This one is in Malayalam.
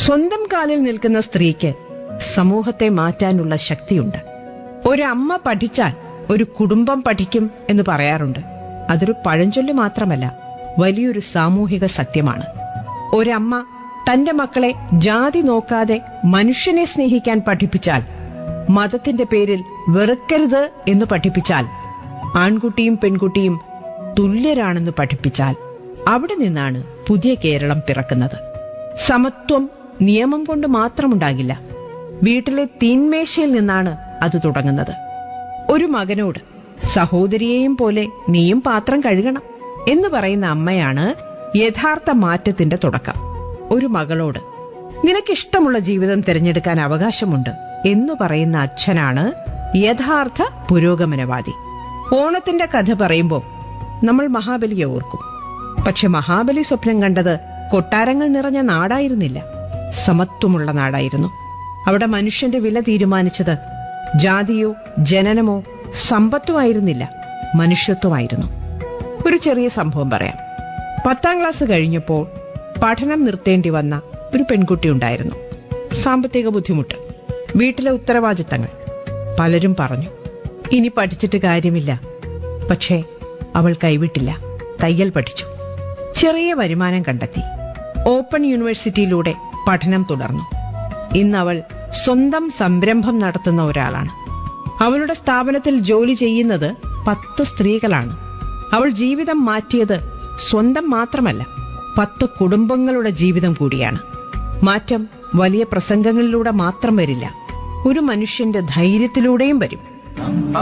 സ്വന്തം കാലിൽ നിൽക്കുന്ന സ്ത്രീക്ക് സമൂഹത്തെ മാറ്റാനുള്ള ശക്തിയുണ്ട് ഒരമ്മ പഠിച്ചാൽ ഒരു കുടുംബം പഠിക്കും എന്ന് പറയാറുണ്ട് അതൊരു പഴഞ്ചൊല്ല് മാത്രമല്ല വലിയൊരു സാമൂഹിക സത്യമാണ് ഒരമ്മ തന്റെ മക്കളെ ജാതി നോക്കാതെ മനുഷ്യനെ സ്നേഹിക്കാൻ പഠിപ്പിച്ചാൽ മതത്തിന്റെ പേരിൽ വെറുക്കരുത് എന്ന് പഠിപ്പിച്ചാൽ ആൺകുട്ടിയും പെൺകുട്ടിയും തുല്യരാണെന്ന് പഠിപ്പിച്ചാൽ അവിടെ നിന്നാണ് പുതിയ കേരളം പിറക്കുന്നത് സമത്വം നിയമം കൊണ്ട് മാത്രമുണ്ടാകില്ല വീട്ടിലെ തീന്മേശയിൽ നിന്നാണ് അത് തുടങ്ങുന്നത് ഒരു മകനോട് സഹോദരിയെയും പോലെ നീയും പാത്രം കഴുകണം എന്ന് പറയുന്ന അമ്മയാണ് യഥാർത്ഥ മാറ്റത്തിന്റെ തുടക്കം ഒരു മകളോട് നിനക്കിഷ്ടമുള്ള ജീവിതം തിരഞ്ഞെടുക്കാൻ അവകാശമുണ്ട് എന്ന് പറയുന്ന അച്ഛനാണ് യഥാർത്ഥ പുരോഗമനവാദി ഓണത്തിന്റെ കഥ പറയുമ്പോൾ നമ്മൾ മഹാബലിയെ ഓർക്കും പക്ഷെ മഹാബലി സ്വപ്നം കണ്ടത് കൊട്ടാരങ്ങൾ നിറഞ്ഞ നാടായിരുന്നില്ല സമത്വമുള്ള നാടായിരുന്നു അവിടെ മനുഷ്യന്റെ വില തീരുമാനിച്ചത് ജാതിയോ ജനനമോ സമ്പത്തോ ആയിരുന്നില്ല മനുഷ്യത്വമായിരുന്നു ഒരു ചെറിയ സംഭവം പറയാം പത്താം ക്ലാസ് കഴിഞ്ഞപ്പോൾ പഠനം നിർത്തേണ്ടി വന്ന ഒരു പെൺകുട്ടി ഉണ്ടായിരുന്നു സാമ്പത്തിക ബുദ്ധിമുട്ട് വീട്ടിലെ ഉത്തരവാദിത്തങ്ങൾ പലരും പറഞ്ഞു ഇനി പഠിച്ചിട്ട് കാര്യമില്ല പക്ഷേ അവൾ കൈവിട്ടില്ല തയ്യൽ പഠിച്ചു ചെറിയ വരുമാനം കണ്ടെത്തി ഓപ്പൺ യൂണിവേഴ്സിറ്റിയിലൂടെ പഠനം തുടർന്നു ഇന്ന് അവൾ സ്വന്തം സംരംഭം നടത്തുന്ന ഒരാളാണ് അവളുടെ സ്ഥാപനത്തിൽ ജോലി ചെയ്യുന്നത് പത്ത് സ്ത്രീകളാണ് അവൾ ജീവിതം മാറ്റിയത് സ്വന്തം മാത്രമല്ല പത്ത് കുടുംബങ്ങളുടെ ജീവിതം കൂടിയാണ് മാറ്റം വലിയ പ്രസംഗങ്ങളിലൂടെ മാത്രം വരില്ല ഒരു മനുഷ്യന്റെ ധൈര്യത്തിലൂടെയും വരും